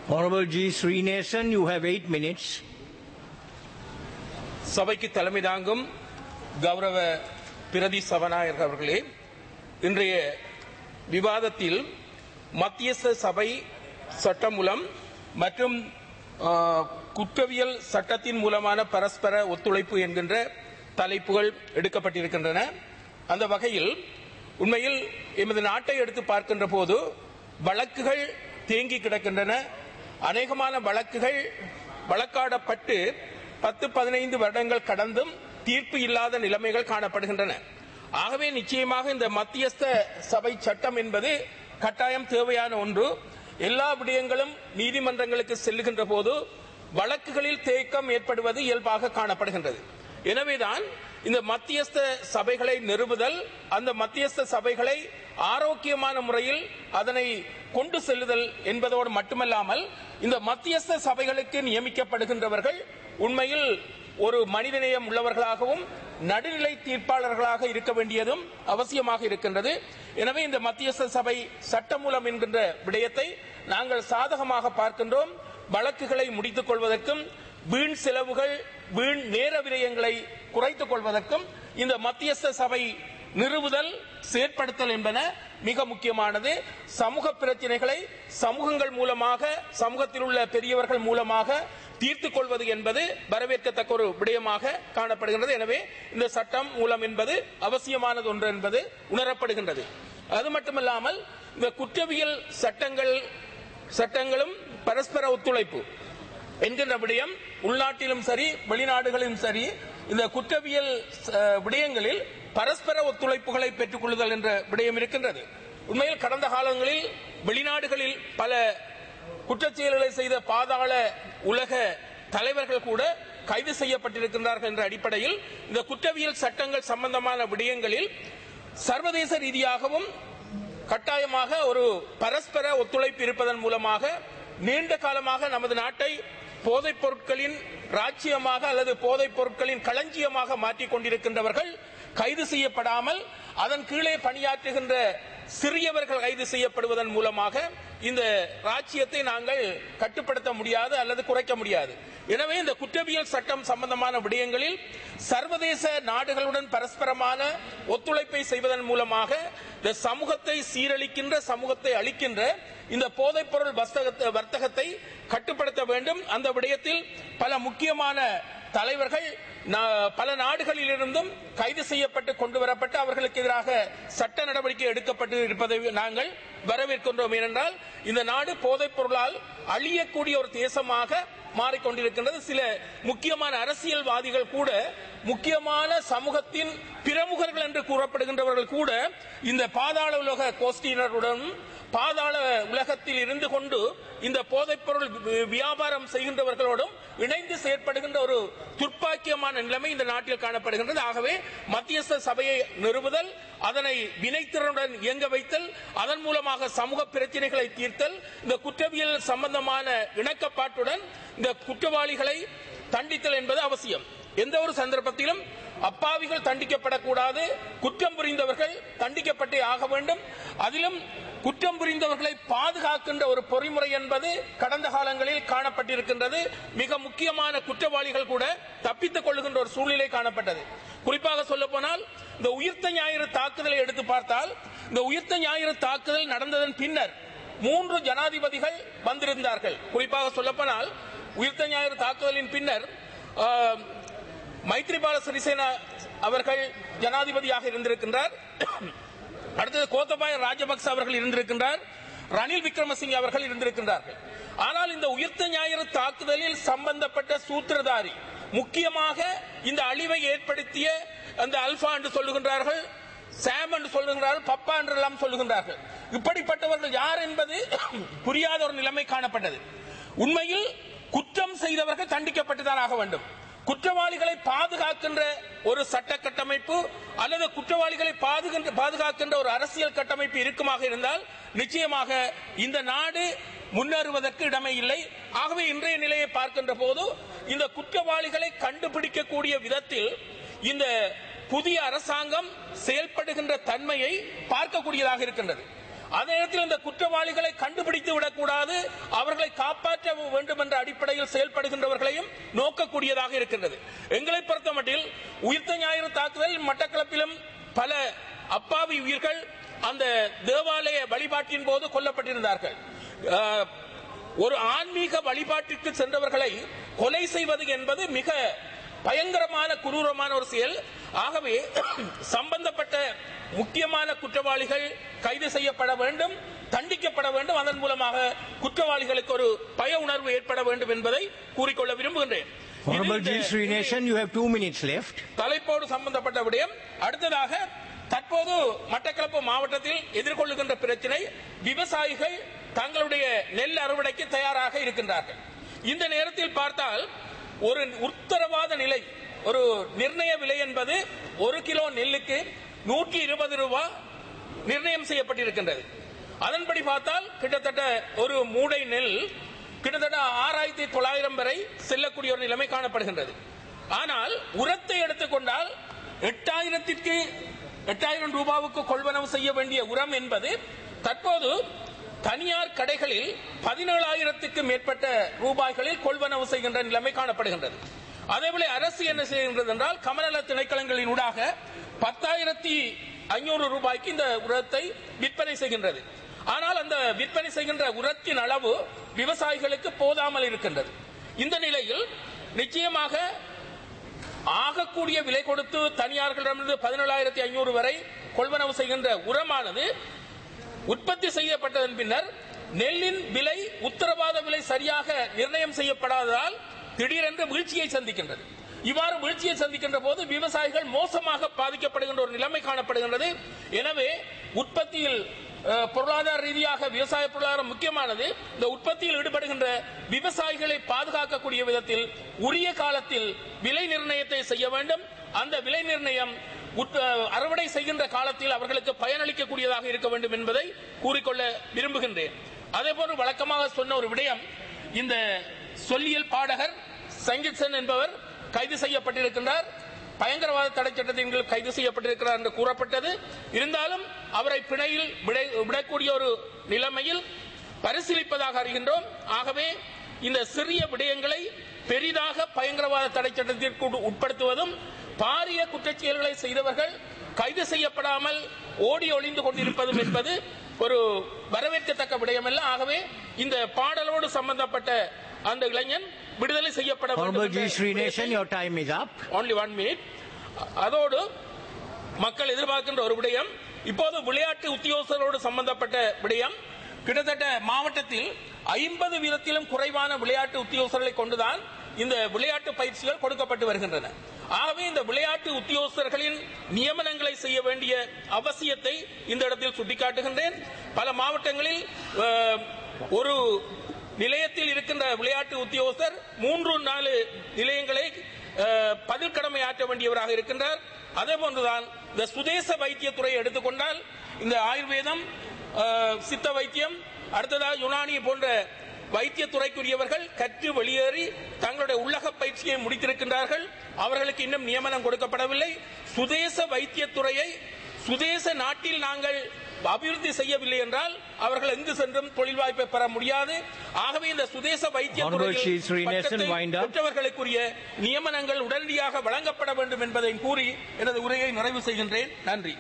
Honorable G. Srinason, you have eight minutes. சபைக்கு தலைமை தாங்கும் கௌரவ பிரதி சபாநாயகர் அவர்களே இன்றைய விவாதத்தில் மத்தியஸ்த சபை சட்டமூலம் மற்றும் ஆ, குற்றவியல் சட்டத்தின் மூலமான பரஸ்பர ஒத்துழைப்பு என்கின்ற தலைப்புகள் எடுக்கப்பட்டிருக்கின்றன அந்த வகையில் உண்மையில் எமது நாட்டை எடுத்து பார்க்கின்ற போது வழக்குகள் தேங்கி கிடக்கின்றன அநேகமான வழக்குகள் வழக்காடப்பட்டு பத்து பதினைந்து வருடங்கள் கடந்தும் தீர்ப்பு இல்லாத நிலைமைகள் காணப்படுகின்றன ஆகவே நிச்சயமாக இந்த மத்தியஸ்த சபை சட்டம் என்பது கட்டாயம் தேவையான ஒன்று எல்லா விடயங்களும் நீதிமன்றங்களுக்கு செல்லுகின்ற போது வழக்குகளில் தேக்கம் ஏற்படுவது இயல்பாக காணப்படுகின்றது எனவேதான் இந்த மத்தியஸ்த சபைகளை நிறுவுதல் அந்த மத்தியஸ்த சபைகளை ஆரோக்கியமான முறையில் அதனை கொண்டு செல்லுதல் என்பதோடு மட்டுமல்லாமல் இந்த மத்தியஸ்த சபைகளுக்கு நியமிக்கப்படுகின்றவர்கள் உண்மையில் ஒரு மனிதநேயம் உள்ளவர்களாகவும் நடுநிலை தீர்ப்பாளர்களாக இருக்க வேண்டியதும் அவசியமாக இருக்கின்றது எனவே இந்த மத்தியஸ்த சபை சட்டமூலம் என்கின்ற விடயத்தை நாங்கள் சாதகமாக பார்க்கின்றோம் வழக்குகளை முடித்துக் கொள்வதற்கும் வீண் செலவுகள் வீண் நேர விரயங்களை குறைத்துக் கொள்வதற்கும் இந்த மத்தியஸ்த சபை நிறுவுதல் செயற்படுத்தல் என்பன மிக முக்கியமானது சமூக பிரச்சனைகளை சமூகங்கள் மூலமாக சமூகத்தில் உள்ள பெரியவர்கள் மூலமாக தீர்த்துக் கொள்வது என்பது வரவேற்கத்தக்க ஒரு விடயமாக காணப்படுகின்றது எனவே இந்த சட்டம் மூலம் என்பது அவசியமானது ஒன்று என்பது உணரப்படுகின்றது அது மட்டுமல்லாமல் இந்த குற்றவியல் சட்டங்கள் சட்டங்களும் பரஸ்பர ஒத்துழைப்பு என்கின்ற விடயம் உள்நாட்டிலும் சரி வெளிநாடுகளிலும் சரி இந்த குற்றவியல் அஹ், விடயங்களில் பரஸ்பர ஒத்துழைப்புகளை பெற்றுக் கொள்ளுதல் என்ற விடயம் இருக்கின்றது உண்மையில் கடந்த காலங்களில் வெளிநாடுகளில் பல குற்றச்செயல்களை செய்த பாதாள உலக தலைவர்கள் கூட கைது செய்யப்பட்டிருக்கின்றார்கள் என்ற அடிப்படையில் இந்த குற்றவியல் சட்டங்கள் சம்பந்தமான விடயங்களில் சர்வதேச ரீதியாகவும் கட்டாயமாக ஒரு பரஸ்பர ஒத்துழைப்பு இருப்பதன் மூலமாக நீண்ட காலமாக நமது நாட்டை போதைப் பொருட்களின் ராஜ்யமாக அல்லது போதைப் பொருட்களின் களஞ்சியமாக மாற்றிக் கொண்டிருக்கின்றவர்கள் கைது செய்யப்படாமல் அதன் கீழே பணியாற்றுகின்ற சிறியவர்கள் கைது செய்யப்படுவதன் மூலமாக இந்த ராஜ்யத்தை நாங்கள் கட்டுப்படுத்த முடியாது அல்லது குறைக்க முடியாது எனவே இந்த குற்றவியல் சட்டம் சம்பந்தமான விடயங்களில் சர்வதேச நாடுகளுடன் பரஸ்பரமான ஒத்துழைப்பை செய்வதன் மூலமாக இந்த சமூகத்தை சீரழிக்கின்ற சமூகத்தை அளிக்கின்ற இந்த போதைப்பொருள் வர்த்தகத்தை- வர்த்தகத்தை கட்டுப்படுத்த வேண்டும் அந்த விடயத்தில் பல முக்கியமான தலைவர்கள் நா- பல நாடுகளிலிருந்தும் கைது செய்யப்பட்டு கொண்டு வரப்பட்டு அவர்களுக்கு எதிராக சட்ட நடவடிக்கை எடுக்கப்பட்டு இருப்பதை நாங்கள் வரவேற்கின்றோம் ஏனென்றால் இந்த நாடு போதைப் பொருளால் அழியக்கூடிய ஒரு தேசமாக மாறிக்கொண்டிருக்கின்றது சில முக்கியமான அரசியல்வாதிகள் கூட முக்கியமான சமூகத்தின் பிரமுகர்கள் என்று கூறப்படுகின்றவர்கள் கூட இந்த பாதாள உலக கோஷ்டியினருடன் பாதாள உலகத்தில் இருந்து கொண்டு இந்த போதைப்பொருள் வி- வியாபாரம் செய்கின்றவர்களோடும் இணைந்து செயற்படுகின்ற ஒரு துர்ப்பாக்கியமான நிலைமை இந்த நாட்டில் காணப்படுகின்றது ஆகவே மத்தியஸ்த சபையை நிறுவுதல் அதனை வினைத்திறனுடன் இயங்க வைத்தல் அதன் மூலமாக சமூக பிரச்சனைகளை தீர்த்தல் இந்த குற்றவியல் சம்பந்தமான இணக்கப்பாட்டுடன் இந்த குற்றவாளிகளை தண்டித்தல் என்பது அவசியம் எந்த ஒரு சந்தர்ப்பத்திலும் அப்பாவிகள் தண்டிக்கப்படக்கூடாது குற்றம் புரிந்தவர்கள் தண்டிக்கப்பட்டே ஆக வேண்டும் அதிலும் குற்றம் புரிந்தவர்களை பாதுகாக்கின்ற ஒரு பொறிமுறை என்பது கடந்த காலங்களில் காணப்பட்டிருக்கின்றது மிக முக்கியமான குற்றவாளிகள் கூட தப்பித்துக் கொள்ளுகின்ற ஒரு சூழ்நிலை காணப்பட்டது குறிப்பாக சொல்ல போனால் இந்த உயிர்த்த ஞாயிறு தாக்குதலை எடுத்து பார்த்தால் இந்த உயிர்த்த ஞாயிறு தாக்குதல் நடந்ததன் பின்னர் மூன்று ஜனாதிபதிகள் வந்திருந்தார்கள் குறிப்பாக சொல்லப்போனால் உயிர்த்த ஞாயிறு தாக்குதலின் பின்னர் ஆஹ், மைத்ரிபால சிறிசேனா அவர்கள் ஜனாதிபதியாக இருந்திருக்கின்றார் அடுத்தது கோத்தபாய ராஜபக்ச அவர்கள் இருந்திருக்கின்றார் ரணில் விக்ரமசிங்கே அவர்கள் இருந்திருக்கின்றார்கள் ஆனால் இந்த உயிர்த்த ஞாயிறு தாக்குதலில் சம்பந்தப்பட்ட சூத்திரதாரி முக்கியமாக இந்த அழிவை ஏற்படுத்திய அந்த அல்பா என்று சொல்லுகின்றார்கள் சாம் என்று சொல்லுகிறார்கள் பப்பா என்றெல்லாம் சொல்லுகின்றார்கள் இப்படிப்பட்டவர்கள் யார் என்பது புரியாத ஒரு நிலைமை காணப்பட்டது உண்மையில் குற்றம் செய்தவர்கள் தண்டிக்கப்பட்டுதான் ஆக வேண்டும் குற்றவாளிகளை பாதுகாக்கின்ற ஒரு சட்ட கட்டமைப்பு அல்லது குற்றவாளிகளை பாதுகின்ற- பாதுகாக்கின்ற ஒரு அரசியல் கட்டமைப்பு இருக்குமாக இருந்தால் நிச்சயமாக இந்த நாடு முன்னேறுவதற்கு இடமே இல்லை ஆகவே இன்றைய நிலையை பார்க்கின்ற போது இந்த குற்றவாளிகளை கண்டுபிடிக்கக்கூடிய விதத்தில் இந்த புதிய அரசாங்கம் செயல்படுகின்ற தன்மையை பார்க்கக்கூடியதாக இருக்கின்றது அதே நேரத்தில் இந்த குற்றவாளிகளை கண்டுபிடித்து விடக்கூடாது அவர்களை காப்பாற்ற வேண்டும் என்ற அடிப்படையில் செயல்படுகின்றவர்களையும் நோக்கக்கூடியதாக இருக்கின்றது எங்களை பொறுத்தமட்டில் உயிர்த்த ஞாயிறு தாக்குதல் மட்டக்களப்பிலும் பல அப்பாவி உயிர்கள் அந்த தேவாலய வழிபாட்டின் போது கொல்லப்பட்டிருந்தார்கள் அஹ், ஒரு ஆன்மீக வழிபாட்டிற்கு சென்றவர்களை கொலை செய்வது என்பது மிக பயங்கரமான குரூரமான ஒரு செயல் ஆகவே சம்பந்தப்பட்ட முக்கியமான குற்றவாளிகள் கைது செய்யப்பட வேண்டும் தண்டிக்கப்பட வேண்டும் அதன் மூலமாக குற்றவாளிகளுக்கு ஒரு பய உணர்வு ஏற்பட வேண்டும் என்பதை கூறிக்கொள்ள விரும்புகின்றேன் Honorable இது G. இந்த- Srinesan, you have two minutes left. தலைப்போடு சம்பந்தப்பட்ட விடயம் அடுத்ததாக தற்போது மட்டக்களப்பு மாவட்டத்தில் எதிர்கொள்ளுகின்ற பிரச்சனை விவசாயிகள் தங்களுடைய நெல் அறுவடைக்கு தயாராக இருக்கின்றார்கள் இந்த நேரத்தில் பார்த்தால் ஒரு உத்தரவாத நிலை ஒரு நிர்ணய விலை என்பது ஒரு கிலோ நெல்லுக்கு நூற்றி இருபது ரூபாய் நிர்ணயம் செய்யப்பட்டிருக்கின்றது அதன்படி பார்த்தால் கிட்டத்தட்ட ஒரு மூடை நெல் கிட்டத்தட்ட ஆறாயிரத்தி தொள்ளாயிரம் வரை செல்லக்கூடிய ஒரு நிலைமை காணப்படுகின்றது ஆனால் உரத்தை எடுத்துக்கொண்டால் எட்டாயிரத்திற்கு எட்டாயிரம் ரூபாவுக்கு கொள்வனவு செய்ய வேண்டிய உரம் என்பது தற்போது தனியார் கடைகளில் பதினேழாயிரத்துக்கு மேற்பட்ட ரூபாய்களில் கொள்வனவு செய்கின்ற நிலைமை காணப்படுகின்றது அதேபோல அரசு என்ன செய்கின்றது என்றால் கமநல திணைக்களங்களின் ஊடாக பத்தாயிரத்தி ஐநூறு ரூபாய்க்கு இந்த உரத்தை விற்பனை செய்கின்றது ஆனால் அந்த விற்பனை செய்கின்ற உரத்தின் அளவு விவசாயிகளுக்கு போதாமல் இருக்கின்றது இந்த நிலையில் நிச்சயமாக ஆகக்கூடிய விலை கொடுத்து தனியார்களிடமிருந்து பதினேழாயிரத்தி ஐநூறு வரை கொள்வனவு செய்கின்ற உரமானது உற்பத்தி செய்யப்பட்டதன் பின்னர் நெல்லின் விலை உத்தரவாத விலை சரியாக நிர்ணயம் செய்யப்படாததால் திடீரென்று வீழ்ச்சியை சந்திக்கின்றது இவ்வாறு வீழ்ச்சியை சந்திக்கின்ற போது விவசாயிகள் மோசமாக பாதிக்கப்படுகின்ற ஒரு நிலைமை காணப்படுகின்றது எனவே உற்பத்தியில் அஹ், பொருளாதார ரீதியாக விவசாய பொருளாதாரம் முக்கியமானது இந்த உற்பத்தியில் ஈடுபடுகின்ற விவசாயிகளை பாதுகாக்கக்கூடிய விதத்தில் உரிய காலத்தில் விலை நிர்ணயத்தை செய்ய வேண்டும் அந்த விலை நிர்ணயம் உற்ப- அறுவடை செய்கின்ற காலத்தில் அவர்களுக்கு பயனளிக்கக்கூடியதாக இருக்க வேண்டும் என்பதை கூறிக்கொள்ள விரும்புகின்றேன் அதேபோன்று வழக்கமாக சொன்ன ஒரு விடயம் இந்த சொல்லியல் பாடகர் சங்கீத் சென் என்பவர் கைது செய்யப்பட்டிருக்கின்றார் பயங்கரவாத தடை சட்டத்தின் கீழ் கைது செய்யப்பட்டிருக்கிறார் என்று கூறப்பட்டது இருந்தாலும் அவரை பிணையில் விடை- விடக்கூடிய ஒரு நிலைமையில் பரிசீலிப்பதாக அறிகின்றோம் ஆகவே இந்த சிறிய விடயங்களை பெரிதாக பயங்கரவாத தடை சட்டத்திற்கு உட்- உட்படுத்துவதும் பாரிய குற்றச்செயல்களை செய்தவர்கள் கைது செய்யப்படாமல் ஓடி ஒளிந்து கொண்டிருப்பதும் என்பது ஒரு வரவேற்கத்தக்க விடயமல்ல ஆகவே இந்த பாடலோடு சம்பந்தப்பட்ட அந்த இளைஞன் விடுதலை செய்யப்பட வேண்டும் Honorable G. என்ற Srinesan, your time is up. only one minute அதோடு மக்கள் எதிர்பார்க்கின்ற ஒரு விடயம் இப்போது விளையாட்டு உத்தியோகஸ்தரோடு சம்பந்தப்பட்ட விடயம் கிட்டத்தட்ட மாவட்டத்தில் ஐம்பது வீதத்திலும் குறைவான விளையாட்டு உத்தியோகஸ்தர்களை கொண்டுதான் இந்த விளையாட்டு பயிற்சிகள் கொடுக்கப்பட்டு வருகின்றன ஆகவே இந்த விளையாட்டு உத்தியோகஸ்தர்களின் நியமனங்களை செய்ய வேண்டிய அவசியத்தை இந்த இடத்தில் சுட்டிக்காட்டுகின்றேன் பல மாவட்டங்களில் அஹ், ஒரு நிலையத்தில் இருக்கின்ற விளையாட்டு உத்தியோகஸ்தர் மூன்று நாலு நிலையங்களை அஹ், பதில் கடமை ஆற்ற வேண்டியவராக இருக்கின்றார் அதே போன்றுதான் இந்த சுதேச வைத்தியத்துறையை எடுத்துக்கொண்டால் இந்த ஆயுர்வேதம் அஹ், சித்த வைத்தியம் அடுத்ததாக யுனானி போன்ற வைத்தியத்துறைக்குரியவர்கள் கற்று வெளியேறி தங்களுடைய உள்ளக பயிற்சியை முடித்திருக்கின்றார்கள் அவர்களுக்கு இன்னும் நியமனம் கொடுக்கப்படவில்லை சுதேச வைத்தியத்துறையை சுதேச நாட்டில் நாங்கள் அபிவிருத்தி செய்யவில்லை என்றால் அவர்கள் எங்கு சென்றும் தொழில் வாய்ப்பை பெற முடியாது ஆகவே இந்த சுதேச Honorable Shri Srinivasan, வைத்தியத்துறையில் wind up. பெற்றவர்களுக்குரிய நியமனங்கள் உடனடியாக வழங்கப்பட வேண்டும் என்பதை கூறி எனது உரையை நிறைவு செய்கின்றேன் நன்றி